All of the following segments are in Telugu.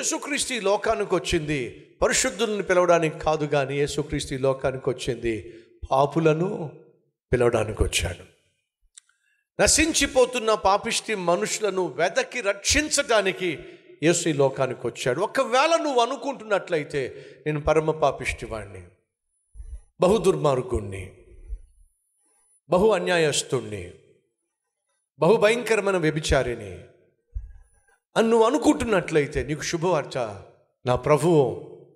యేసుక్రీస్తు ఈ లోకానికి వచ్చింది పరిశుద్ధులను పిలవడానికి కాదు కానీ యేసుక్రీస్తు ఈ లోకానికి వచ్చింది పాపులను పిలవడానికి వచ్చాడు నశించిపోతున్న పాపిష్టి మనుషులను వెదకి రక్షించటానికి యేసు ఈ లోకానికి వచ్చాడు ఒకవేళ నువ్వు అనుకుంటున్నట్లయితే నేను పరమ పాపిష్టివాణ్ణి బహు దుర్మార్గుణ్ణి బహు అన్యాయస్తుణ్ణి బహు భయంకరమైన వ్యభిచారిని అని నువ్వు అనుకుంటున్నట్లయితే నీకు శుభవార్త నా ప్రభువు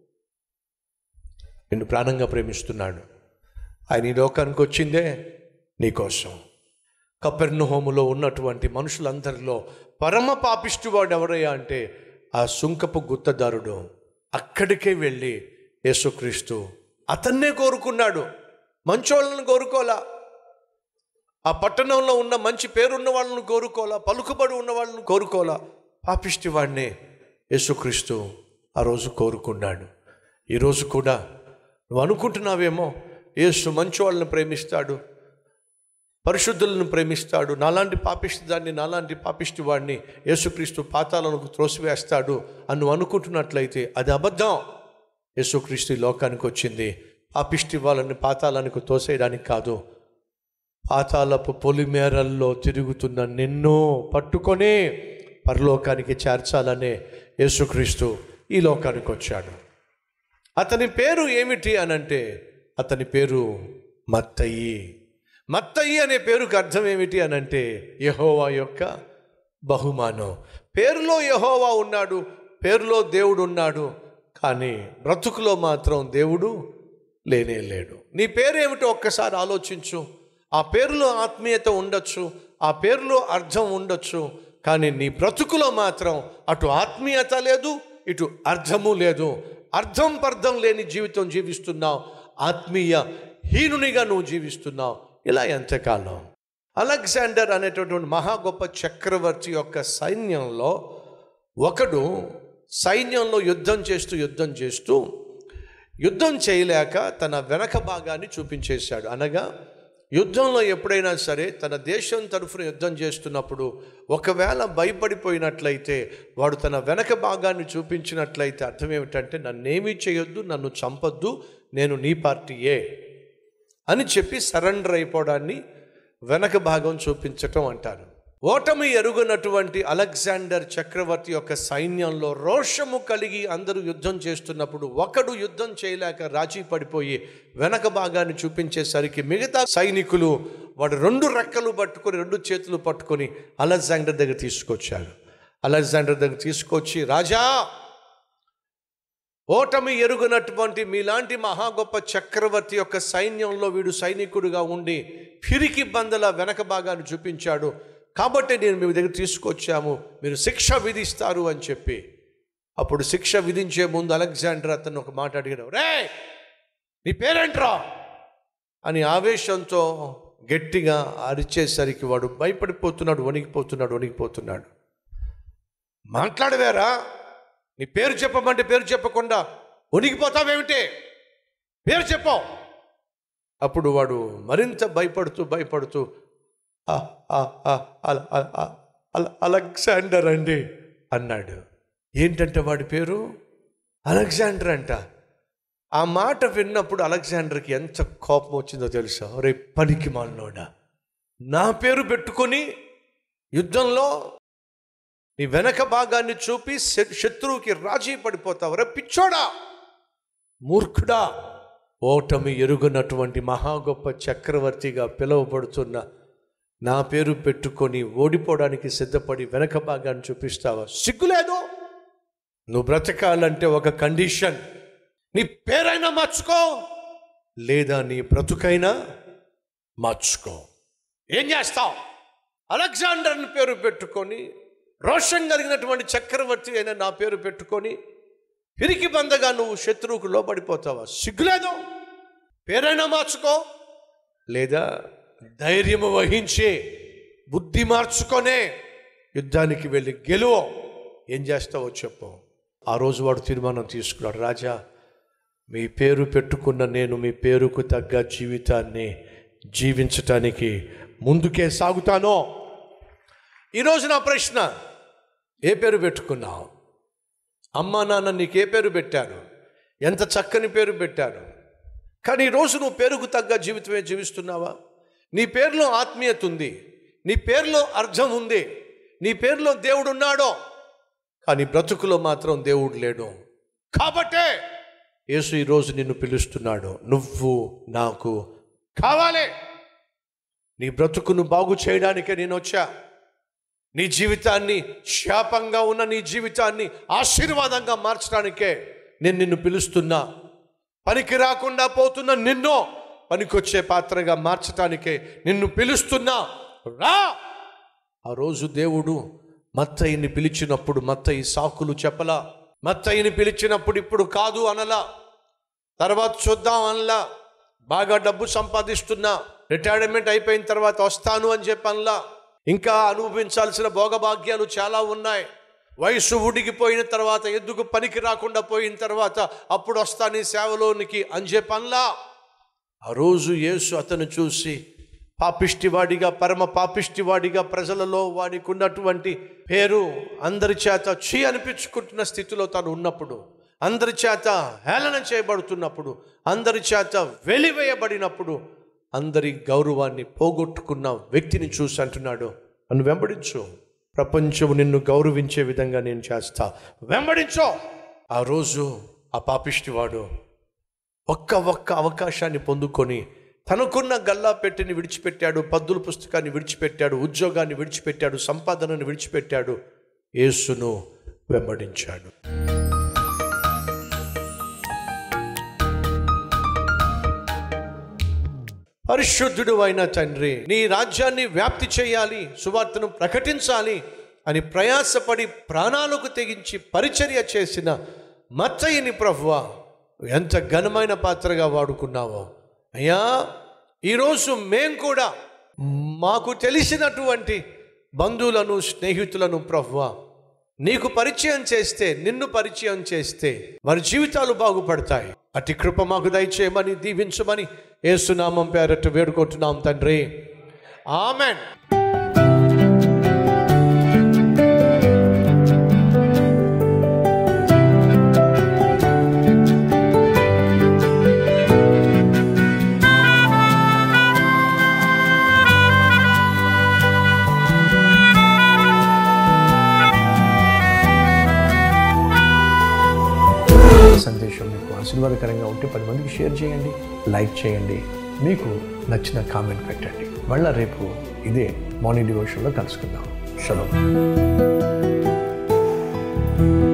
నిన్ను ప్రాణంగా ప్రేమిస్తున్నాడు ఆయన ఈ లోకానికి వచ్చిందే నీకోసం కపెర్ణహోములో ఉన్నటువంటి మనుషులందరిలో పరమ పాపిష్టివాడు ఎవరయ్యా అంటే ఆ సుంకపు గుత్తదారుడు అక్కడికే వెళ్ళి యేసుక్రీస్తు అతన్నే కోరుకున్నాడు మంచోళ్ళని కోరుకోలా ఆ పట్టణంలో ఉన్న మంచి పేరున్న వాళ్ళని కోరుకోలా పలుకుబడి ఉన్న వాళ్ళని కోరుకోలా పాపిష్టి వాడినే యేసుక్రీస్తు ఆ రోజు కోరుకున్నాడు ఈరోజు కూడా నువ్వు అనుకుంటున్నావేమో యేసు మంచి వాళ్ళని ప్రేమిస్తాడు పరిశుద్ధులను ప్రేమిస్తాడు నాలాంటి పాపిష్టి దాన్ని నాలాంటి పాపిష్టి వాడిని యేసుక్రీస్తు పాతాలకు త్రోసివేస్తాడు అని నువ్వు అనుకుంటున్నట్లయితే అది అబద్ధం యేసుక్రీస్తు ఈ లోకానికి వచ్చింది పాపిష్టి వాళ్ళని పాతాళానికి తోసేయడానికి కాదు పాతాళపు పొలిమేరల్లో తిరుగుతున్న నిన్నో పట్టుకొని పరలోకానికి చేర్చాలనే యేసుక్రీస్తు ఈ లోకానికి వచ్చాడు అతని పేరు ఏమిటి అనంటే అతని పేరు మత్తయి మత్తయి అనే పేరుకు అర్థం ఏమిటి అనంటే యహోవా యొక్క బహుమానం పేరులో యహోవా ఉన్నాడు పేరులో దేవుడు ఉన్నాడు కానీ బ్రతుకులో మాత్రం దేవుడు లేనే లేడు నీ పేరు ఏమిటో ఒక్కసారి ఆలోచించు ఆ పేరులో ఆత్మీయత ఉండొచ్చు ఆ పేరులో అర్థం ఉండొచ్చు కానీ నీ బ్రతుకులో మాత్రం అటు ఆత్మీయత లేదు ఇటు అర్థము లేదు అర్థం పర్థం లేని జీవితం జీవిస్తున్నావు ఆత్మీయ హీనునిగా నువ్వు జీవిస్తున్నావు ఇలా ఎంతకాలం అలెగ్జాండర్ అనేటటువంటి మహా గొప్ప చక్రవర్తి యొక్క సైన్యంలో ఒకడు సైన్యంలో యుద్ధం చేస్తూ యుద్ధం చేస్తూ యుద్ధం చేయలేక తన వెనక భాగాన్ని చూపించేశాడు అనగా యుద్ధంలో ఎప్పుడైనా సరే తన దేశం తరఫున యుద్ధం చేస్తున్నప్పుడు ఒకవేళ భయపడిపోయినట్లయితే వాడు తన వెనక భాగాన్ని చూపించినట్లయితే అర్థం ఏమిటంటే నన్నేమీ చేయొద్దు నన్ను చంపొద్దు నేను నీ పార్టీయే అని చెప్పి సరెండర్ అయిపోవడాన్ని వెనక భాగం చూపించటం అంటారు ఓటమి ఎరుగునటువంటి అలెగ్జాండర్ చక్రవర్తి యొక్క సైన్యంలో రోషము కలిగి అందరూ యుద్ధం చేస్తున్నప్పుడు ఒకడు యుద్ధం చేయలేక రాజీ పడిపోయి వెనక భాగాన్ని చూపించేసరికి మిగతా సైనికులు వాడు రెండు రెక్కలు పట్టుకొని రెండు చేతులు పట్టుకొని అలెగ్జాండర్ దగ్గర తీసుకొచ్చారు అలెగ్జాండర్ దగ్గర తీసుకొచ్చి రాజా ఓటమి ఎరుగునటువంటి మీలాంటి మహా గొప్ప చక్రవర్తి యొక్క సైన్యంలో వీడు సైనికుడిగా ఉండి ఫిరికి బందల వెనక భాగాన్ని చూపించాడు కాబట్టి నేను మీ దగ్గర తీసుకొచ్చాము మీరు శిక్ష విధిస్తారు అని చెప్పి అప్పుడు శిక్ష విధించే ముందు అలెగ్జాండర్ అతను ఒక మాట అడిగాడు రే నీ పేరేంట్రా అని ఆవేశంతో గట్టిగా అరిచేసరికి వాడు భయపడిపోతున్నాడు వణికిపోతున్నాడు వణికిపోతున్నాడు మాట్లాడవేరా నీ పేరు చెప్పమంటే పేరు చెప్పకుండా వణికిపోతావేమిటి పేరు చెప్పు అప్పుడు వాడు మరింత భయపడుతూ భయపడుతూ "ఆ, ఆ, ఆ, అల- అల- అల- అల- అలెగ్జాండర్ అండి అన్నాడు ఏంటంటే వాడి పేరు అలెగ్జాండర్ అంట ఆ మాట విన్నప్పుడు అలెగ్జాండర్కి ఎంత కోపం వచ్చిందో తెలుసా రే పనికి మాలినోడా నా పేరు పెట్టుకొని యుద్ధంలో నీ వెనక భాగాన్ని చూపి శ- శత్రువుకి రాజీ పడిపోతావు రే పిచ్చోడా మూర్ఖుడా ఓటమి ఎరుగునటువంటి మహా గొప్ప చక్రవర్తిగా పిలువబడుతున్న నా పేరు పెట్టుకొని ఓడిపోవడానికి సిద్ధపడి వెనక భాగాన్ని చూపిస్తావా సిగ్గులేదు నువ్వు బ్రతకాలంటే ఒక కండిషన్ నీ పేరైనా మార్చుకో లేదా నీ బ్రతుకైనా మార్చుకో ఏం చేస్తావు అలెగ్జాండర్ అని పేరు పెట్టుకొని రోషం కలిగినటువంటి చక్రవర్తి అయిన నా పేరు పెట్టుకొని పిరికి బందగా నువ్వు శత్రువుకు లోబడిపోతావా సిగ్గులేదు పేరైనా మార్చుకో లేదా ధైర్యము వహించి బుద్ధి మార్చుకొనే యుద్ధానికి వెళ్ళి గెలువు ఏం చేస్తావో చెప్పు ఆ రోజు వాడు తీర్మానం తీసుకున్నాడు రాజా మీ పేరు పెట్టుకున్న నేను మీ పేరుకు తగ్గ జీవితాన్ని జీవించటానికి ముందుకే సాగుతాను ఈరోజు నా ప్రశ్న ఏ పేరు పెట్టుకున్నావు అమ్మా నాన్న నీకే పేరు పెట్టారు ఎంత చక్కని పేరు పెట్టారు కానీ ఈరోజు నువ్వు పేరుకు తగ్గ జీవితమే జీవిస్తున్నావా నీ పేరులో ఆత్మీయత ఉంది నీ పేరులో అర్థం ఉంది నీ పేరులో దేవుడు ఉన్నాడో కానీ బ్రతుకులో మాత్రం దేవుడు లేడు కాబట్టే యేసు ఈరోజు నిన్ను పిలుస్తున్నాడు నువ్వు నాకు కావాలి నీ బ్రతుకును బాగు చేయడానికే నేను వచ్చా నీ జీవితాన్ని శాపంగా ఉన్న నీ జీవితాన్ని ఆశీర్వాదంగా మార్చడానికే నేను నిన్ను పిలుస్తున్నా పనికి రాకుండా పోతున్న నిన్ను పనికొచ్చే పాత్రగా మార్చడానికే నిన్ను పిలుస్తున్నా రా ఆ రోజు దేవుడు మత్తయ్యని పిలిచినప్పుడు మత్తయ్య సాకులు చెప్పలా మత్తయ్యని పిలిచినప్పుడు ఇప్పుడు కాదు అనలా తర్వాత చూద్దాం అనలా బాగా డబ్బు సంపాదిస్తున్నా రిటైర్మెంట్ అయిపోయిన తర్వాత వస్తాను అని చెప్పనలా ఇంకా అనుభవించాల్సిన భోగభాగ్యాలు చాలా ఉన్నాయి వయసు ఉడిగిపోయిన తర్వాత ఎందుకు పనికి రాకుండా పోయిన తర్వాత అప్పుడు వస్తాను ఈ సేవలోనికి అని చెప్పనలా ఆ రోజు యేసు అతను చూసి పాపిష్టివాడిగా పరమ పాపిష్టివాడిగా ప్రజలలో వాడికి ఉన్నటువంటి పేరు అందరి చేత చీ అనిపించుకుంటున్న స్థితిలో తను ఉన్నప్పుడు అందరి చేత హేళన చేయబడుతున్నప్పుడు అందరి చేత వెలివేయబడినప్పుడు అందరి గౌరవాన్ని పోగొట్టుకున్న వ్యక్తిని చూసి అంటున్నాడు నన్ను వెంబడించు ప్రపంచం నిన్ను గౌరవించే విధంగా నేను చేస్తా వెంబడించో ఆ రోజు ఆ పాపిష్టివాడు ఒక్క ఒక్క అవకాశాన్ని పొందుకొని తనకున్న గల్లా పెట్టిని విడిచిపెట్టాడు పద్దుల పుస్తకాన్ని విడిచిపెట్టాడు ఉద్యోగాన్ని విడిచిపెట్టాడు సంపాదనను విడిచిపెట్టాడు యేసును వెంబడించాడు పరిశుద్ధుడు అయిన తండ్రి నీ రాజ్యాన్ని వ్యాప్తి చేయాలి సువార్తను ప్రకటించాలి అని ప్రయాసపడి ప్రాణాలకు తెగించి పరిచర్య చేసిన మత్తయ్యని ప్రభువ ఎంత ఘనమైన పాత్రగా వాడుకున్నావో అయ్యా ఈరోజు మేం కూడా మాకు తెలిసినటువంటి బంధువులను స్నేహితులను ప్రభువ నీకు పరిచయం చేస్తే నిన్ను పరిచయం చేస్తే వారి జీవితాలు బాగుపడతాయి అతి కృప మాకు దయచేయమని దీవించమని ఏసునామం పేరట్టు వేడుకుంటున్నాం తండ్రి ఆమెన్ సందేశం మీకు ఆశీర్వాదకరంగా ఉంటే పది మందికి షేర్ చేయండి లైక్ చేయండి మీకు నచ్చిన కామెంట్ పెట్టండి మళ్ళీ రేపు ఇదే మార్నింగ్ డివోషన్లో కలుసుకుందాం షలో